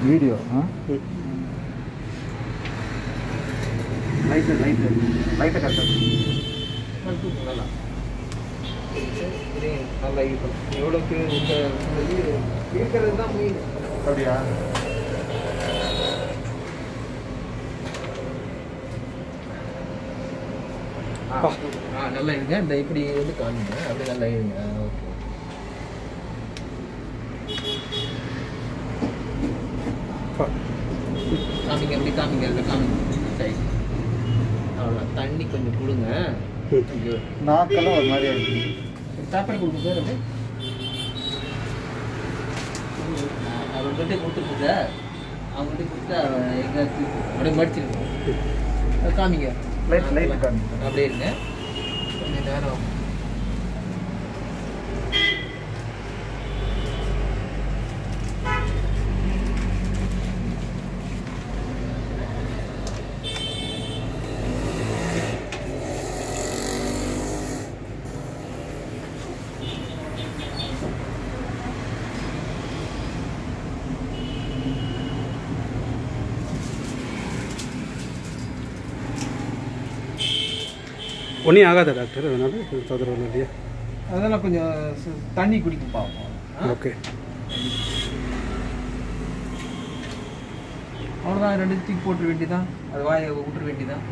Video ஆ light light லைட்டை கரெக்டாக நல்லா இது நல்லா இது பண்ணு. எவ்வளோக்கு இந்த இந்த இது இருக்கிறது தான் மீன் அப்படியா ஆ ஆ, நல்லா இருங்க இந்த இப்படி வந்து காணுங்க அப்படி நல்லா இருங்க ஓகே காமிங்க அப்படி காமிங்க இல்லை காமிங்க சரி அவ்வளோ தண்ணி கொஞ்சம் கொடுங்க ஐயோ நாக்கெல்லாம் ஒரு மாதிரியா இருக்கு சாப்பாடு கொடுங்க சார் அப்படியே அவங்ககிட்ட கொடுத்துருக்கு சார் அவங்ககிட்ட கொடுத்தா எங்காச்சும் அப்படியே மடிச்சிருக்கோம் காமிங்க Light, light காமிங்க. அப்படியே இருங்க கொஞ்ச நேரம் ஒன்றும் ஆகாதா டாக்டர் அதனால தொந்தரவு இல்லையா அதெல்லாம் கொஞ்சம் சு- தண்ணி குடிக்க பார்ப்போம் ஆ? ஓகே அவ்வளோதான் ரெண்டு தூக்கி போட்டுற வேண்டியதான் அது வாயை விட்டுற வேண்டியதான்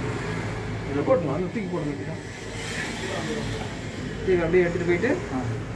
இதில் போட்டணும் அதில் தூக்கி போட வேண்டியதான் தூக்கி அப்படியே எடுத்துகிட்டு போயிட்டு